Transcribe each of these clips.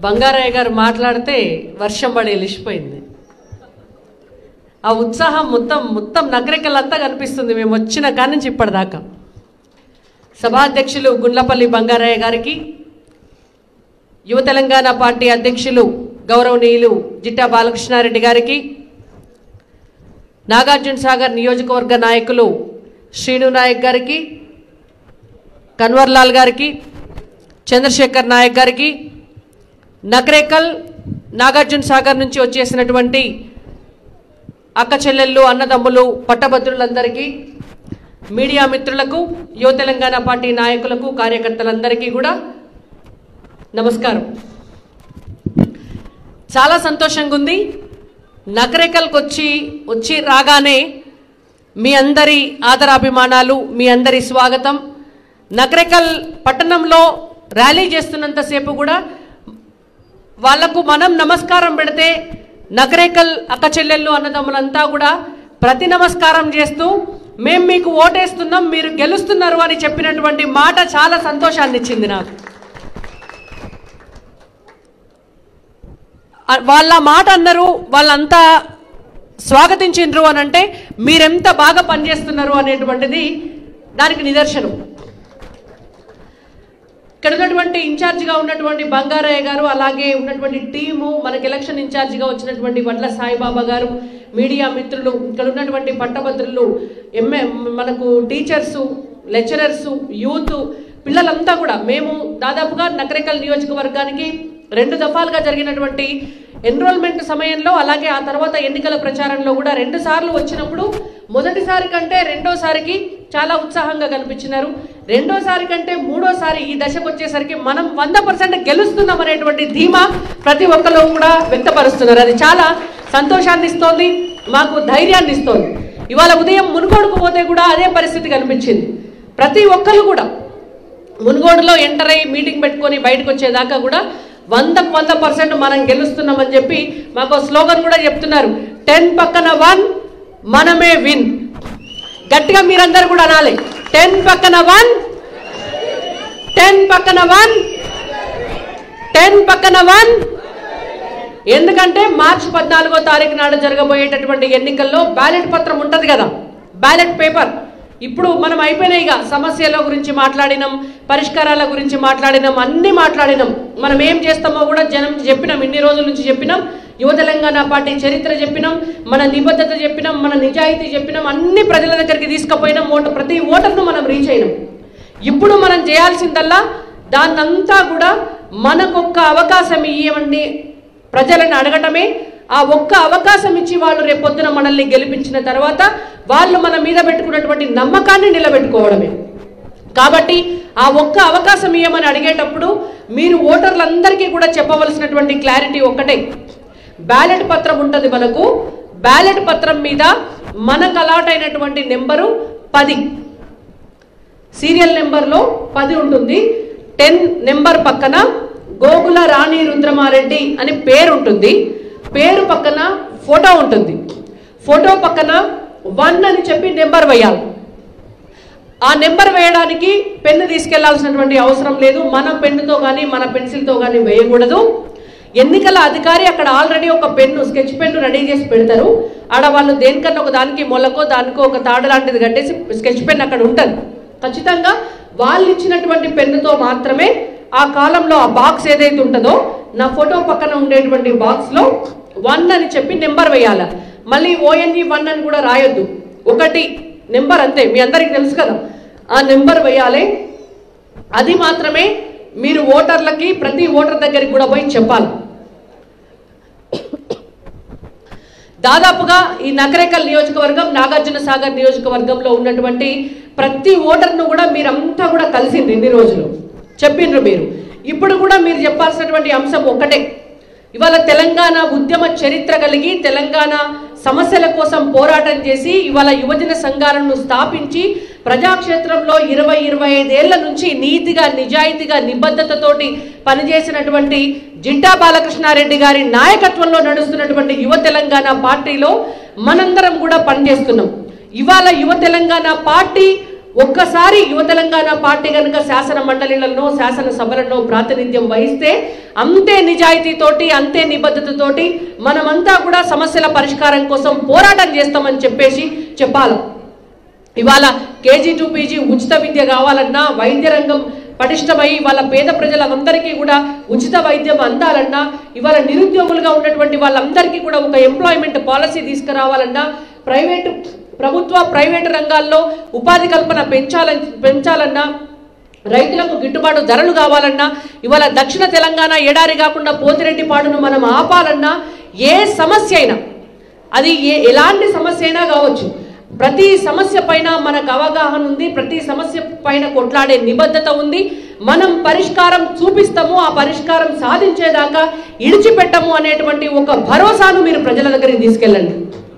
బంగారయ్య గారు మాట్లాడితే వర్షం పడి వెలిసిపోయింది ఆ ఉత్సాహం మొత్తం మొత్తం నగరికలంతా కనిపిస్తుంది మేము వచ్చిన కాడి నుంచి ఇప్పటిదాకా సభాధ్యక్షులు గుండ్లపల్లి బంగారయ్య గారికి యువ తెలంగాణ పార్టీ అధ్యక్షులు గౌరవనీయులు జిట్టా బాలకృష్ణారెడ్డి గారికి నాగార్జున సాగర్ నియోజకవర్గ నాయకులు శ్రీను నాయక్ గారికి కన్వర్లాల్ గారికి చంద్రశేఖర్ నాయక్ గారికి నకరేకల్ నాగార్జున సాగర్ నుంచి వచ్చేసినటువంటి అక్క చెల్లెళ్ళు అన్నదమ్ములు పట్టభద్రులందరికీ మీడియా మిత్రులకు యువ తెలంగాణ పార్టీ నాయకులకు కార్యకర్తలందరికీ కూడా నమస్కారం చాలా సంతోషంగా ఉంది నకరేకల్కి వచ్చి వచ్చి రాగానే మీ అందరి ఆదరాభిమానాలు మీ అందరి స్వాగతం నకరేకల్ పట్టణంలో ర్యాలీ చేస్తున్నంతసేపు కూడా వాళ్లకు మనం నమస్కారం పెడితే నకరేకల్ అక్క చెల్లెళ్ళు అన్నదమ్ములంతా కూడా ప్రతి నమస్కారం చేస్తూ మేం మీకు ఓటేస్తున్నాం మీరు గెలుస్తున్నారు అని చెప్పినటువంటి మాట చాలా సంతోషాన్ని ఇచ్చింది నాకు ఆ- వాళ్ళ మాట అన్నారు వాళ్ళంతా స్వాగతించిండ్రు అని అంటే మీరెంత బాగా పనిచేస్తున్నారు అనేటువంటిది దానికి నిదర్శనం ఇక్కడ ఉన్నటువంటి ఇన్ఛార్జిగా ఉన్నటువంటి బంగారయ్య గారు అలాగే ఉన్నటువంటి టీము మనకి ఎలక్షన్ ఇన్ఛార్జిగా వచ్చినటువంటి వడ్ల సాయిబాబా గారు మీడియా మిత్రులు ఇక్కడ ఉన్నటువంటి పట్టభద్రులు ఎంఏ మనకు టీచర్స్ లెక్చరర్స్ యూత్ పిల్లలంతా కూడా మేము దాదాపుగా నకరికల్ నియోజకవర్గానికి రెండు దఫాలుగా జరిగినటువంటి ఎన్రోల్మెంట్ సమయంలో అలాగే ఆ తర్వాత ఎన్నికల ప్రచారంలో కూడా రెండు సార్లు వచ్చినప్పుడు మొదటిసారి కంటే రెండోసారికి చాలా ఉత్సాహంగా కనిపించినారు రెండోసారి కంటే మూడోసారి ఈ దశకు వచ్చేసరికి మనం వంద పర్సెంట్ గెలుస్తున్నాం అనేటువంటి ధీమా ప్రతి ఒక్కరు కూడా వ్యక్తపరుస్తున్నారు అది చాలా సంతోషాన్ని ఇస్తోంది మాకు ధైర్యాన్ని ఇస్తోంది ఇవాళ ఉదయం మునుగోడుకు పోతే కూడా అదే పరిస్థితి కనిపించింది ప్రతి ఒక్కరు కూడా మునుగోడులో ఎంటర్ అయ్యి మీటింగ్ పెట్టుకొని బయటకు వచ్చేదాకా కూడా వందకు వంద పర్సెంట్ మనం గెలుస్తున్నామని చెప్పి మాకు స్లోగన్ కూడా చెప్తున్నారు టెన్ పక్కన వన్ మనమే విన్ గట్టిగా మీరందరూ కూడా అనాలి టెన్ పక్కన వన్ టెన్ పక్కన వన్ టెన్ పక్కన వన్ ఎందుకంటే మార్చి పద్నాలుగో తారీఖు నాడు జరగబోయేటటువంటి ఎన్నికల్లో బ్యాలెట్ పత్రం ఉంటుంది కదా బ్యాలెట్ పేపర్ ఇప్పుడు మనం అయిపోయినాయి ఇక సమస్యల గురించి మాట్లాడినాం పరిష్కారాల గురించి మాట్లాడినాం అన్ని మాట్లాడినాం మనం ఏం చేస్తామో కూడా జనం చెప్పినాం ఇన్ని రోజుల నుంచి చెప్పినాం యువ తెలంగాణ పార్టీ చరిత్ర చెప్పినాం మన నిబద్ధత చెప్పినాం మన నిజాయితీ చెప్పినాం అన్ని ప్రజల దగ్గరికి తీసుకుపోయినాం ఓట ప్రతి ఓటర్ను మనం రీచ్ అయినాం ఇప్పుడు మనం చేయాల్సిందల్లా దాన్నంతా కూడా మనకొక్క అవకాశం ఇవ్వండి ప్రజలను అడగటమే ఆ ఒక్క అవకాశం ఇచ్చి వాళ్ళు రేపొద్దున మనల్ని గెలిపించిన తర్వాత వాళ్ళు మన మీద పెట్టుకున్నటువంటి నమ్మకాన్ని నిలబెట్టుకోవడమే కాబట్టి ఆ ఒక్క అవకాశం ఇవ్వమని అడిగేటప్పుడు మీరు ఓటర్లందరికీ కూడా చెప్పవలసినటువంటి క్లారిటీ ఒక్కటే బ్యాలెట్ పత్రం ఉంటుంది మనకు బ్యాలెట్ పత్రం మీద మనకు అలాట్ అయినటువంటి నెంబరు పది సీరియల్ నెంబర్లో పది ఉంటుంది టెన్ నెంబర్ పక్కన గోగుల రాణి రుద్రమారెడ్డి అని పేరు ఉంటుంది పేరు పక్కన ఫోటో ఉంటుంది ఫోటో పక్కన వన్ అని చెప్పి నెంబర్ వేయాలి ఆ నెంబర్ వేయడానికి పెన్ను తీసుకెళ్లాల్సినటువంటి అవసరం లేదు మన పెన్నుతో కానీ మన పెన్సిల్తో కానీ వేయకూడదు ఎన్నికల అధికారి అక్కడ ఆల్రెడీ ఒక పెన్ను స్కెచ్ పెన్ను రెడీ చేసి పెడతారు ఆడ వాళ్ళు దేనికన్నా ఒక దానికి మొలకో దానికో ఒక తాడు లాంటిది కట్టేసి స్కెచ్ పెన్ అక్కడ ఉంటుంది ఖచ్చితంగా వాళ్ళు ఇచ్చినటువంటి పెన్నుతో మాత్రమే ఆ కాలంలో ఆ బాక్స్ ఏదైతే ఉంటుందో నా ఫోటో పక్కన ఉండేటువంటి బాక్స్లో వన్ అని చెప్పి నెంబర్ వేయాలి మళ్ళీ ఓఎన్ఈ వన్ అని కూడా రాయొద్దు ఒకటి నెంబర్ అంతే మీ అందరికీ తెలుసు కదా ఆ నెంబర్ వేయాలి అది మాత్రమే మీరు ఓటర్లకి ప్రతి ఓటర్ దగ్గరికి కూడా పోయి చెప్పాలి దాదాపుగా ఈ నకరేకల్ నియోజకవర్గం నాగార్జున సాగర్ నియోజకవర్గంలో ఉన్నటువంటి ప్రతి ఓటర్ను కూడా మీరంతా కూడా కలిసిండ్రు ఇన్ని రోజులు చెప్పిండ్రు మీరు ఇప్పుడు కూడా మీరు చెప్పాల్సినటువంటి అంశం ఒక్కటే ఇవాళ తెలంగాణ ఉద్యమ చరిత్ర కలిగి తెలంగాణ సమస్యల కోసం పోరాటం చేసి ఇవాళ యువజన సంఘాలను స్థాపించి ప్రజాక్షేత్రంలో ఇరవై ఇరవై ఐదేళ్ల నుంచి నీతిగా నిజాయితీగా నిబద్ధతతోటి పనిచేసినటువంటి జిడ్డా బాలకృష్ణారెడ్డి గారి నాయకత్వంలో నడుస్తున్నటువంటి యువ తెలంగాణ పార్టీలో మనందరం కూడా పనిచేస్తున్నాం ఇవాళ యువ తెలంగాణ పార్టీ ఒక్కసారి యువ తెలంగాణ పార్టీ కనుక శాసన మండలిలలో శాసన సభలలో ప్రాతినిధ్యం వహిస్తే అంతే నిజాయితీతోటి అంతే నిబద్ధతతోటి మనమంతా కూడా సమస్యల పరిష్కారం కోసం పోరాటం చేస్తామని చెప్పేసి చెప్పాలి ఇవాళ కేజీ టు పీజీ ఉచిత విద్య కావాలన్నా వైద్య రంగం పటిష్టమై వాళ్ళ పేద ప్రజలందరికీ కూడా ఉచిత వైద్యం అందాలన్నా ఇవాళ నిరుద్యోగులుగా ఉన్నటువంటి వాళ్ళందరికీ కూడా ఒక ఎంప్లాయ్మెంట్ పాలసీ తీసుకురావాలన్నా ప్రైవేటు ప్రభుత్వ ప్రైవేటు రంగాల్లో ఉపాధి కల్పన పెంచాలని పెంచాలన్నా రైతులకు గిట్టుబాటు ధరలు కావాలన్నా ఇవాళ దక్షిణ తెలంగాణ ఎడారి కాకుండా పోతిరెడ్డి పాడును మనం ఆపాలన్నా ఏ సమస్య అయినా అది ఏ ఎలాంటి సమస్య అయినా కావచ్చు ప్రతి సమస్య పైన మనకు అవగాహన ఉంది ప్రతి సమస్య పైన కొట్లాడే నిబద్ధత ఉంది మనం పరిష్కారం చూపిస్తాము ఆ పరిష్కారం సాధించేదాకా ఇడిచిపెట్టము అనేటువంటి ఒక భరోసాను మీరు ప్రజల దగ్గరికి తీసుకెళ్ళండి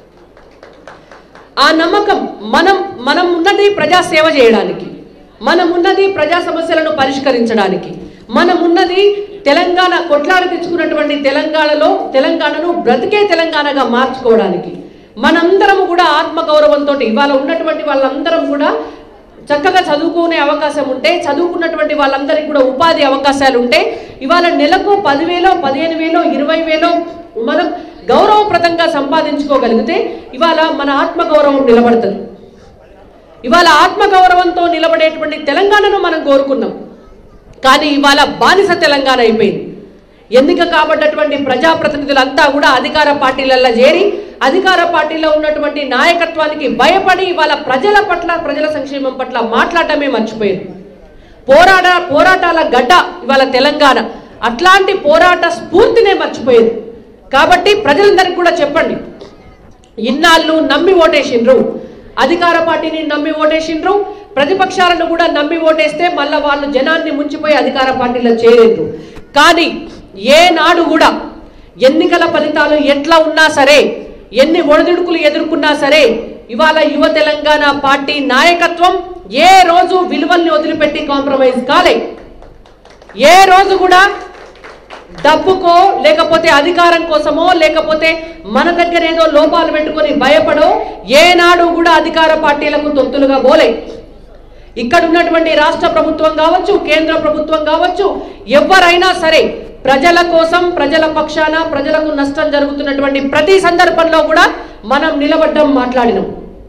ఆ నమ్మకం మనం మనం ఉన్నది ప్రజా సేవ చేయడానికి మనం ఉన్నది ప్రజా సమస్యలను పరిష్కరించడానికి మనం ఉన్నది తెలంగాణ కొట్లాడి తెచ్చుకున్నటువంటి తెలంగాణలో తెలంగాణను బ్రతికే తెలంగాణగా మార్చుకోవడానికి మనందరం కూడా ఆత్మగౌరవంతో ఇవాళ ఉన్నటువంటి వాళ్ళందరం కూడా చక్కగా చదువుకునే అవకాశం ఉంటే చదువుకున్నటువంటి వాళ్ళందరికీ కూడా ఉపాధి అవకాశాలు ఉంటే ఇవాళ నెలకు పదివేలో పదిహేను వేలో ఇరవై వేలో మనం గౌరవప్రదంగా సంపాదించుకోగలిగితే ఇవాళ మన ఆత్మగౌరవం నిలబడుతుంది ఇవాళ ఆత్మగౌరవంతో నిలబడేటువంటి తెలంగాణను మనం కోరుకున్నాం కానీ ఇవాళ బానిస తెలంగాణ అయిపోయింది ఎన్నిక కాబడ్డటువంటి ప్రజాప్రతినిధులంతా కూడా అధికార పార్టీలలో చేరి అధికార పార్టీలో ఉన్నటువంటి నాయకత్వానికి భయపడి ఇవాళ ప్రజల పట్ల ప్రజల సంక్షేమం పట్ల మాట్లాడటమే మర్చిపోయారు పోరాట పోరాటాల గడ్డ ఇవాళ తెలంగాణ అట్లాంటి పోరాట స్ఫూర్తినే మర్చిపోయేది కాబట్టి ప్రజలందరికీ కూడా చెప్పండి ఇన్నాళ్ళు నమ్మి ఓటేసిండ్రు అధికార పార్టీని నమ్మి ఓటేసిండ్రు ప్రతిపక్షాలను కూడా నమ్మి ఓటేస్తే మళ్ళా వాళ్ళు జనాన్ని ముంచిపోయి అధికార పార్టీలో చేరేండ్రు కానీ ఏనాడు కూడా ఎన్నికల ఫలితాలు ఎట్లా ఉన్నా సరే ఎన్ని ఒడిదుడుకులు ఎదుర్కొన్నా సరే ఇవాళ యువ తెలంగాణ పార్టీ నాయకత్వం ఏ రోజు విలువల్ని వదిలిపెట్టి కాంప్రమైజ్ కాలే ఏ రోజు కూడా డబ్బుకో లేకపోతే అధికారం కోసమో లేకపోతే మన దగ్గర ఏదో లోపాలు పెట్టుకొని భయపడో ఏనాడు కూడా అధికార పార్టీలకు తొత్తులుగా పోలే ఇక్కడ ఉన్నటువంటి రాష్ట్ర ప్రభుత్వం కావచ్చు కేంద్ర ప్రభుత్వం కావచ్చు ఎవరైనా సరే ప్రజల కోసం ప్రజల పక్షాన ప్రజలకు నష్టం జరుగుతున్నటువంటి ప్రతి సందర్భంలో కూడా మనం నిలబడ్డం మాట్లాడినాం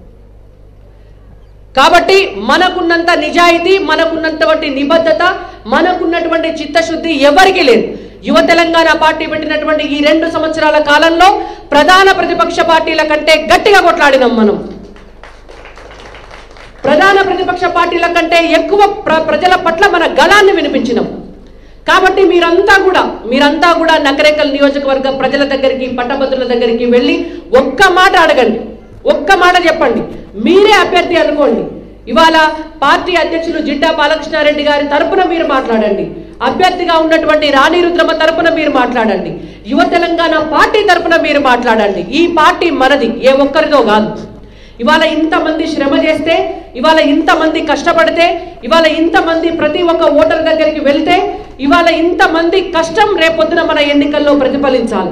కాబట్టి మనకున్నంత నిజాయితీ మనకున్నంతటువంటి నిబద్ధత మనకున్నటువంటి చిత్తశుద్ధి ఎవరికీ లేదు యువ తెలంగాణ పార్టీ పెట్టినటువంటి ఈ రెండు సంవత్సరాల కాలంలో ప్రధాన ప్రతిపక్ష పార్టీల కంటే గట్టిగా కొట్లాడినాం మనం ప్రధాన ప్రతిపక్ష పార్టీల కంటే ఎక్కువ ప్ర- ప్రజల పట్ల మన గళాన్ని వినిపించినాం కాబట్టి మీరంతా కూడా మీరంతా కూడా నకరేకల్ నియోజకవర్గ ప్రజల దగ్గరికి పట్టభద్రుల దగ్గరికి వెళ్ళి ఒక్క మాట అడగండి ఒక్క మాట చెప్పండి మీరే అభ్యర్థి అనుకోండి ఇవాళ పార్టీ అధ్యక్షులు జిడ్డా బాలకృష్ణారెడ్డి గారి తరపున మీరు మాట్లాడండి అభ్యర్థిగా ఉన్నటువంటి రాణి రుద్రమ తరపున మీరు మాట్లాడండి యువ తెలంగాణ పార్టీ తరపున మీరు మాట్లాడండి ఈ పార్టీ మనది ఏ ఒక్కరిదో కాదు ఇవాళ ఇంతమంది శ్రమ చేస్తే ఇవాళ ఇంతమంది కష్టపడితే ఇవాళ ఇంతమంది ప్రతి ఒక్క ఓటర్ దగ్గరికి వెళ్తే ఇవాళ ఇంతమంది కష్టం రేపొద్దున మన ఎన్నికల్లో ప్రతిఫలించాలి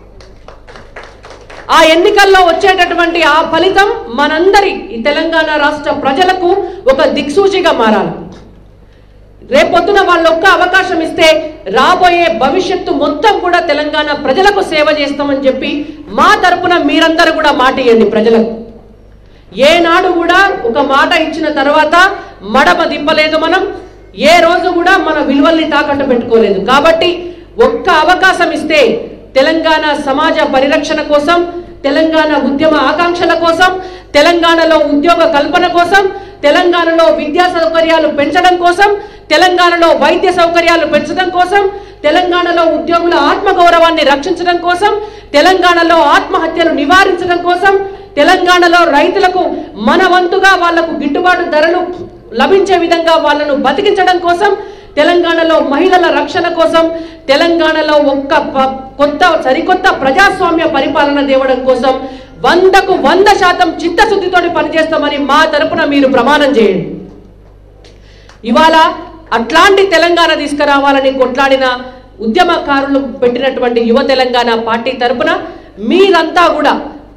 ఆ ఎన్నికల్లో వచ్చేటటువంటి ఆ ఫలితం మనందరి ఈ తెలంగాణ రాష్ట్ర ప్రజలకు ఒక దిక్సూచిగా మారాలి రేపొద్దున వాళ్ళు ఒక్క అవకాశం ఇస్తే రాబోయే భవిష్యత్తు మొత్తం కూడా తెలంగాణ ప్రజలకు సేవ చేస్తామని చెప్పి మా తరపున మీరందరూ కూడా మాట ఇవ్వండి ప్రజలకు ఏనాడు కూడా ఒక మాట ఇచ్చిన తర్వాత మడమ దింపలేదు మనం ఏ రోజు కూడా మన విలువల్ని తాకట్టు పెట్టుకోలేదు కాబట్టి ఒక్క అవకాశం ఇస్తే తెలంగాణ సమాజ పరిరక్షణ కోసం తెలంగాణ ఉద్యమ ఆకాంక్షల కోసం తెలంగాణలో ఉద్యోగ కల్పన కోసం తెలంగాణలో విద్యా సౌకర్యాలు పెంచడం కోసం తెలంగాణలో వైద్య సౌకర్యాలు పెంచడం కోసం తెలంగాణలో ఉద్యోగుల ఆత్మగౌరవాన్ని రక్షించడం కోసం తెలంగాణలో ఆత్మహత్యలు నివారించడం కోసం తెలంగాణలో రైతులకు మన వంతుగా వాళ్లకు గిట్టుబాటు ధరలు లభించే విధంగా వాళ్ళను బతికించడం కోసం తెలంగాణలో మహిళల రక్షణ కోసం తెలంగాణలో ఒక్క ప- కొత్త సరికొత్త ప్రజాస్వామ్య పరిపాలన తేవడం కోసం వందకు వంద శాతం చిత్తశుద్ధితోటి పనిచేస్తామని మా తరపున మీరు ప్రమాణం చేయండి ఇవాళ అట్లాంటి తెలంగాణ తీసుకురావాలని కొట్లాడిన ఉద్యమకారులు పెట్టినటువంటి యువ తెలంగాణ పార్టీ తరపున మీరంతా కూడా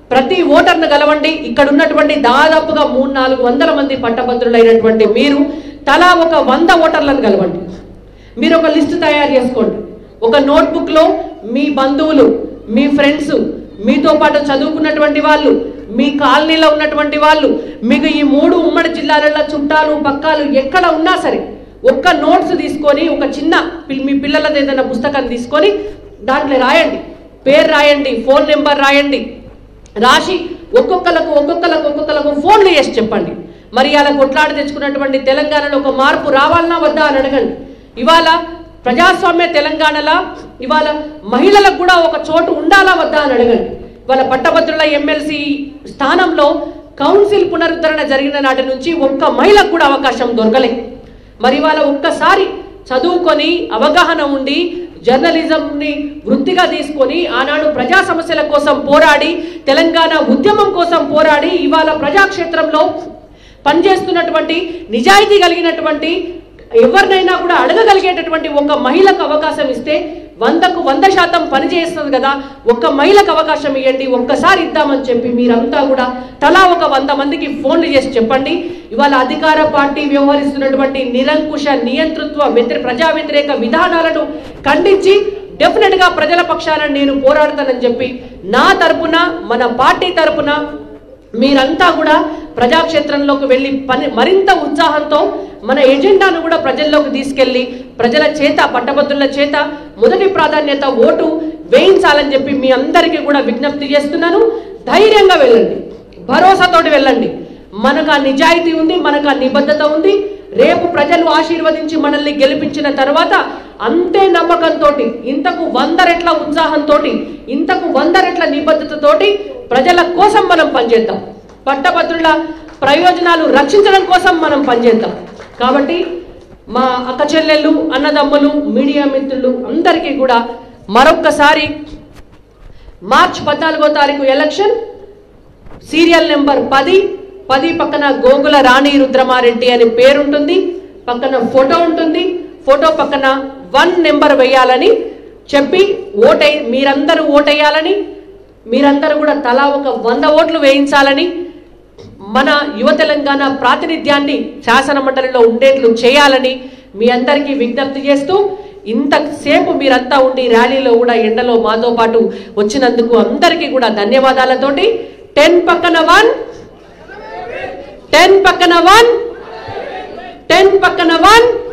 ప్రతి ఓటర్ను గెలవండి ఇక్కడ ఉన్నటువంటి దాదాపుగా మూడు నాలుగు వందల మంది పట్టభద్రులైనటువంటి మీరు తలా ఒక వంద ఓటర్లను గెలవండి మీరు ఒక లిస్ట్ తయారు చేసుకోండి ఒక నోట్బుక్ లో మీ బంధువులు మీ ఫ్రెండ్స్ మీతో పాటు చదువుకున్నటువంటి వాళ్ళు మీ కాలనీలో ఉన్నటువంటి వాళ్ళు మీకు ఈ మూడు ఉమ్మడి జిల్లాలలో చుట్టాలు పక్కాలు ఎక్కడ ఉన్నా సరే ఒక్క నోట్స్ తీసుకొని ఒక చిన్న పిల్- మీ పిల్లలది ఏదైనా పుస్తకం తీసుకొని దాంట్లో రాయండి పేరు రాయండి ఫోన్ నెంబర్ రాయండి రాసి ఒక్కొక్కలకు ఒక్కొక్కలకు ఒక్కొక్కలకు ఫోన్లు చేసి చెప్పండి మరి అలా కొట్లాడి తెచ్చుకున్నటువంటి తెలంగాణలో ఒక మార్పు రావాలన్నా వద్దా అని అడగండి ఇవాళ ప్రజాస్వామ్య తెలంగాణలో ఇవాళ మహిళలకు కూడా ఒక చోటు ఉండాలా వద్దా అని అడగండి ఇవాళ పట్టభద్రుల ఎమ్మెల్సీ స్థానంలో కౌన్సిల్ పునరుద్ధరణ జరిగిన నాటి నుంచి ఒక్క మహిళకు కూడా అవకాశం దొరకలే మరి ఇవాళ ఒక్కసారి చదువుకొని అవగాహన ఉండి జర్నలిజంని వృత్తిగా తీసుకొని ఆనాడు ప్రజా సమస్యల కోసం పోరాడి తెలంగాణ ఉద్యమం కోసం పోరాడి ఇవాళ ప్రజాక్షేత్రంలో పనిచేస్తున్నటువంటి నిజాయితీ కలిగినటువంటి ఎవరినైనా కూడా అడగగలిగేటటువంటి ఒక మహిళకు అవకాశం ఇస్తే వందకు వంద శాతం పనిచేస్తుంది కదా ఒక్క మహిళకు అవకాశం ఇవ్వండి ఒక్కసారి ఇద్దామని చెప్పి మీరంతా కూడా తలా ఒక వంద మందికి ఫోన్లు చేసి చెప్పండి ఇవాళ అధికార పార్టీ వ్యవహరిస్తున్నటువంటి నిరంకుశ నియంతృత్వ వ్యతిరే ప్రజా వ్యతిరేక విధానాలను ఖండించి డెఫినెట్ గా ప్రజల పక్షాన నేను పోరాడతానని చెప్పి నా తరపున మన పార్టీ తరపున మీరంతా కూడా ప్రజాక్షేత్రంలోకి వెళ్ళి పని మరింత ఉత్సాహంతో మన ఎజెండాను కూడా ప్రజల్లోకి తీసుకెళ్లి ప్రజల చేత పట్టభద్రుల చేత మొదటి ప్రాధాన్యత ఓటు వేయించాలని చెప్పి మీ అందరికీ కూడా విజ్ఞప్తి చేస్తున్నాను ధైర్యంగా వెళ్ళండి భరోసాతోటి వెళ్ళండి మనకు ఆ నిజాయితీ ఉంది మనకు ఆ నిబద్ధత ఉంది రేపు ప్రజలు ఆశీర్వదించి మనల్ని గెలిపించిన తర్వాత అంతే నమ్మకంతో ఇంతకు వంద రెట్ల ఉత్సాహంతో ఇంతకు వంద రెట్ల నిబద్ధతతోటి ప్రజల కోసం మనం పనిచేద్దాం పట్టభద్రుల ప్రయోజనాలు రక్షించడం కోసం మనం పనిచేద్దాం కాబట్టి మా అక్క చెల్లెళ్ళు అన్నదమ్ములు మీడియా మిత్రులు అందరికీ కూడా మరొక్కసారి మార్చ్ పద్నాలుగో తారీఖు ఎలక్షన్ సీరియల్ నెంబర్ పది పది పక్కన గోగుల రాణి రుద్రమారెడ్డి అని పేరుంటుంది పక్కన ఫోటో ఉంటుంది ఫోటో పక్కన వన్ నెంబర్ వేయాలని చెప్పి ఓటై మీరందరూ ఓటేయాలని మీరందరూ కూడా తలా ఒక వంద ఓట్లు వేయించాలని మన యువ తెలంగాణ ప్రాతినిధ్యాన్ని శాసన మండలిలో ఉండేట్లు చేయాలని మీ అందరికీ విజ్ఞప్తి చేస్తూ ఇంతసేపు మీరంతా ఉండి ర్యాలీలో కూడా ఎండలో మాతో పాటు వచ్చినందుకు అందరికీ కూడా ధన్యవాదాలతోటి టెన్ పక్కన వన్ టెన్ పక్కన వన్ టెన్ పక్కన వన్